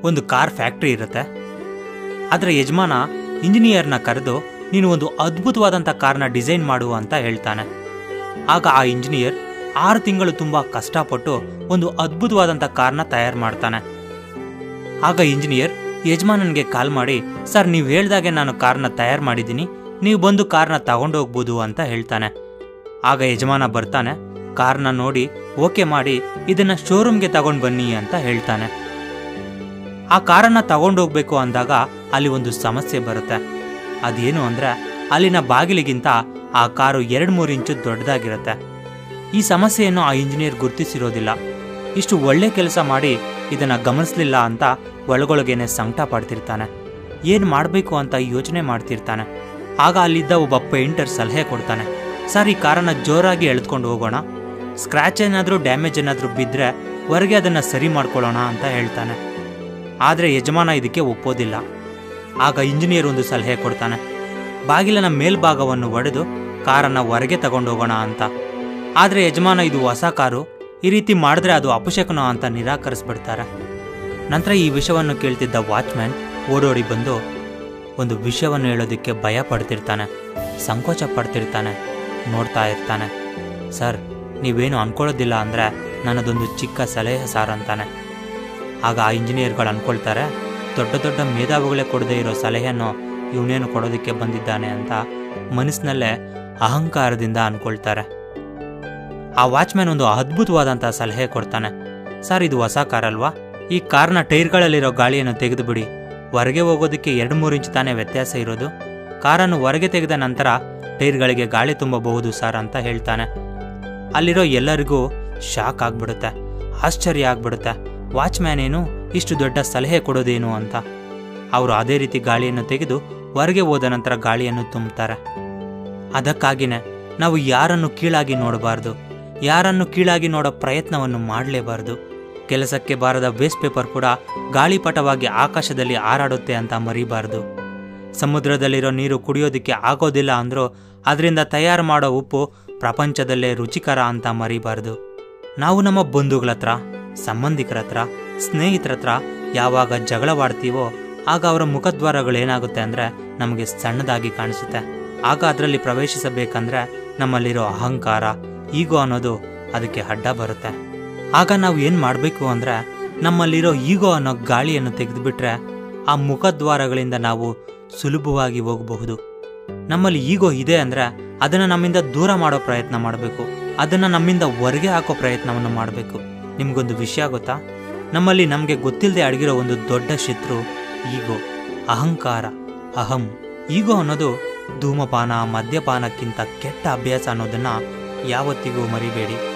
ಒಂದು car factory ಇರುತ್ತೆ ಅದರ ಯಜಮಾನ ಇಂಜಿನಿಯರ್ನ ಕರೆದು ನೀನು ಒಂದು ಅದ್ಭುತವಾದಂಥ ಕಾರ್ನ ಡಿಸೈನ್ ಮಾಡು ಅಂತ ಹೇಳ್ತಾನೆ ಆಗ ಆ ಇಂಜಿನಿಯರ್ ಆರು ತಿಂಗಳು ತುಂಬ ಕಷ್ಟಪಟ್ಟು ಒಂದು ಅದ್ಭುತವಾದಂಥ ಕಾರ್ನ ತಯಾರು ಮಾಡ್ತಾನೆ ಆಗ ಇಂಜಿನಿಯರ್ ಯಜಮಾನನಿಗೆ ಕಾಲ್ ಮಾಡಿ ಸರ್ ನೀವು ಹೇಳ್ದಾಗೆ ನಾನು ಕಾರ್ನ ತಯಾರು ಮಾಡಿದ್ದೀನಿ ನೀವು ಬಂದು ಕಾರ್ನ ತಗೊಂಡೋಗ್ಬೋದು ಅಂತ ಹೇಳ್ತಾನೆ ಆಗ ಯಜಮಾನ ಬರ್ತಾನೆ ಕಾರ್ನ ನೋಡಿ ಓಕೆ ಮಾಡಿ ಇದನ್ನ ಶೋರೂಮ್ಗೆ ತಗೊಂಡು ಬನ್ನಿ ಅಂತ ಹೇಳ್ತಾನೆ ಆ ಕಾರನ್ನ ತಗೊಂಡೋಗ್ಬೇಕು ಅಂದಾಗ ಅಲ್ಲಿ ಒಂದು ಸಮಸ್ಯೆ ಬರುತ್ತೆ ಅದೇನು ಅಂದ್ರೆ ಅಲ್ಲಿನ ಬಾಗಿಲಿಗಿಂತ ಆ ಕಾರು ಎರಡು ಮೂರು ಇಂಚು ದೊಡ್ಡದಾಗಿರುತ್ತೆ ಈ ಸಮಸ್ಯೆಯನ್ನು ಆ ಇಂಜಿನಿಯರ್ ಗುರುತಿಸಿರೋದಿಲ್ಲ ಇಷ್ಟು ಒಳ್ಳೆ ಕೆಲಸ ಮಾಡಿ ಇದನ್ನ ಗಮನಿಸ್ಲಿಲ್ಲ ಅಂತ ಒಳಗೊಳಗೇನೆ ಸಂಕಟ ಪಡ್ತಿರ್ತಾನೆ ಏನು ಮಾಡಬೇಕು ಅಂತ ಯೋಚನೆ ಮಾಡ್ತಿರ್ತಾನೆ ಆಗ ಅಲ್ಲಿದ್ದ ಒಬ್ಬ ಪೇಂಟರ್ ಸಲಹೆ ಕೊಡ್ತಾನೆ ಸರ್ ಈ ಕಾರನ್ನ ಜೋರಾಗಿ ಎಳೆದುಕೊಂಡು ಹೋಗೋಣ ಸ್ಕ್ರ್ಯಾಚ್ ಏನಾದರೂ ಡ್ಯಾಮೇಜ್ ಏನಾದರೂ ಬಿದ್ದರೆ ಹೊರಗೆ ಅದನ್ನು ಸರಿ ಮಾಡ್ಕೊಳ್ಳೋಣ ಅಂತ ಹೇಳ್ತಾನೆ ಆದರೆ ಯಜಮಾನ ಇದಕ್ಕೆ ಒಪ್ಪೋದಿಲ್ಲ ಆಗ ಇಂಜಿನಿಯರ್ ಒಂದು ಸಲಹೆ ಕೊಡ್ತಾನೆ ಬಾಗಿಲಿನ ಮೇಲ್ಭಾಗವನ್ನು ಒಡೆದು ಕಾರನ್ನು ಹೊರಗೆ ತಗೊಂಡೋಗೋಣ ಅಂತ ಆದರೆ ಯಜಮಾನ ಇದು ಹೊಸ ಕಾರು ಈ ರೀತಿ ಮಾಡಿದ್ರೆ ಅದು ಅಪಶಕನ ಅಂತ ನಿರಾಕರಿಸ್ಬಿಡ್ತಾರೆ ನಂತರ ಈ ವಿಷಯವನ್ನು ಕೇಳ್ತಿದ್ದ ವಾಚ್ಮ್ಯಾನ್ ಓಡೋಡಿ ಬಂದು ಒಂದು ವಿಷಯವನ್ನು ಹೇಳೋದಕ್ಕೆ ಭಯ ಪಡ್ತಿರ್ತಾನೆ ಸಂಕೋಚ ಪಡ್ತಿರ್ತಾನೆ ನೋಡ್ತಾ ಇರ್ತಾನೆ ಸರ್ ನೀವೇನು ಅನ್ಕೊಳ್ಳೋದಿಲ್ಲ ಅಂದರೆ ನನ್ನದೊಂದು ಚಿಕ್ಕ ಸಲಹೆ ಸಾರ್ ಅಂತಾನೆ ಆಗ ಆ ಇಂಜಿನಿಯರ್ಗಳು ಅನ್ಕೊಳ್ತಾರೆ ದೊಡ್ಡ ದೊಡ್ಡ ಮೇಧಾವಿಗಳೇ ಕೊಡದೇ ಇರೋ ಸಲಹೆಯನ್ನು ಇವನೇನು ಕೊಡೋದಕ್ಕೆ ಬಂದಿದ್ದಾನೆ ಅಂತ ಮನಸ್ಸಿನಲ್ಲೇ ಅಹಂಕಾರದಿಂದ ಅನ್ಕೊಳ್ತಾರೆ ಆ ವಾಚ್ಮ್ಯಾನ್ ಒಂದು ಅದ್ಭುತವಾದಂಥ ಸಲಹೆ ಕೊಡ್ತಾನೆ ಸರ್ ಇದು ಹೊಸ ಕಾರ್ ಅಲ್ವಾ ಈ ಕಾರ್ನ ಟೈರ್ಗಳಲ್ಲಿರೋ ಗಾಳಿಯನ್ನು ತೆಗೆದುಬಿಡಿ ಹೊರಗೆ ಹೋಗೋದಕ್ಕೆ ಎರಡು ಮೂರು ಇಂಚ್ ತಾನೇ ವ್ಯತ್ಯಾಸ ಇರೋದು ಕಾರನ್ನು ಹೊರಗೆ ತೆಗೆದ ನಂತರ ಟೈರ್ಗಳಿಗೆ ಗಾಳಿ ತುಂಬಬಹುದು ಸರ್ ಅಂತ ಹೇಳ್ತಾನೆ ಅಲ್ಲಿರೋ ಎಲ್ಲರಿಗೂ ಶಾಕ್ ಆಗ್ಬಿಡುತ್ತೆ ಆಶ್ಚರ್ಯ ಆಗ್ಬಿಡುತ್ತೆ ವಾಚ್ಮ್ಯಾನ್ ಏನು ಇಷ್ಟು ದೊಡ್ಡ ಸಲಹೆ ಕೊಡೋದೇನು ಅಂತ ಅವರು ಅದೇ ರೀತಿ ಗಾಳಿಯನ್ನು ತೆಗೆದು ಹೊರಗೆ ಹೋದ ನಂತರ ಗಾಳಿಯನ್ನು ತುಂಬುತ್ತಾರೆ ಅದಕ್ಕಾಗಿನೇ ನಾವು ಯಾರನ್ನು ಕೀಳಾಗಿ ನೋಡಬಾರ್ದು ಯಾರನ್ನು ಕೀಳಾಗಿ ನೋಡೋ ಪ್ರಯತ್ನವನ್ನು ಮಾಡಲೇಬಾರ್ದು ಕೆಲಸಕ್ಕೆ ಬಾರದ ವೇಸ್ಟ್ ಪೇಪರ್ ಕೂಡ ಗಾಳಿಪಟವಾಗಿ ಆಕಾಶದಲ್ಲಿ ಹಾರಾಡುತ್ತೆ ಅಂತ ಮರಿಬಾರ್ದು ಸಮುದ್ರದಲ್ಲಿರೋ ನೀರು ಕುಡಿಯೋದಕ್ಕೆ ಆಗೋದಿಲ್ಲ ಅಂದ್ರೂ ಅದರಿಂದ ತಯಾರು ಮಾಡೋ ಉಪ್ಪು ಪ್ರಪಂಚದಲ್ಲೇ ರುಚಿಕರ ಅಂತ ಮರಿಬಾರ್ದು ನಾವು ನಮ್ಮ ಬಂಧುಗಳ ಹತ್ರ ಸಂಬಂಧಿಕರ ಹತ್ರ ಸ್ನೇಹಿತರ ಹತ್ರ ಯಾವಾಗ ಜಗಳವಾಡ್ತೀವೋ ಆಗ ಅವರ ಮುಖದ್ವಾರಗಳೇನಾಗುತ್ತೆ ಅಂದರೆ ನಮಗೆ ಸಣ್ಣದಾಗಿ ಕಾಣಿಸುತ್ತೆ ಆಗ ಅದರಲ್ಲಿ ಪ್ರವೇಶಿಸಬೇಕಂದ್ರೆ ನಮ್ಮಲ್ಲಿರೋ ಅಹಂಕಾರ ಈಗೋ ಅನ್ನೋದು ಅದಕ್ಕೆ ಅಡ್ಡ ಬರುತ್ತೆ ಆಗ ನಾವು ಏನು ಮಾಡಬೇಕು ಅಂದರೆ ನಮ್ಮಲ್ಲಿರೋ ಈಗೋ ಅನ್ನೋ ಗಾಳಿಯನ್ನು ತೆಗೆದುಬಿಟ್ರೆ ಆ ಮುಖದ್ವಾರಗಳಿಂದ ನಾವು ಸುಲಭವಾಗಿ ಹೋಗಬಹುದು ನಮ್ಮಲ್ಲಿ ಈಗೋ ಇದೆ ಅಂದರೆ ಅದನ್ನು ನಮ್ಮಿಂದ ದೂರ ಮಾಡೋ ಪ್ರಯತ್ನ ಮಾಡಬೇಕು ಅದನ್ನು ನಮ್ಮಿಂದ ಹೊರಗೆ ಹಾಕೋ ಪ್ರಯತ್ನವನ್ನು ಮಾಡಬೇಕು ನಿಮಗೊಂದು ವಿಷಯ ಗೊತ್ತಾ ನಮ್ಮಲ್ಲಿ ನಮಗೆ ಗೊತ್ತಿಲ್ಲದೆ ಅಡಗಿರೋ ಒಂದು ದೊಡ್ಡ ಶತ್ರು ಈಗೋ ಅಹಂಕಾರ ಅಹಂ ಈಗೋ ಅನ್ನೋದು ಧೂಮಪಾನ ಮದ್ಯಪಾನಕ್ಕಿಂತ ಕೆಟ್ಟ ಅಭ್ಯಾಸ ಅನ್ನೋದನ್ನ ಯಾವತ್ತಿಗೂ ಮರಿಬೇಡಿ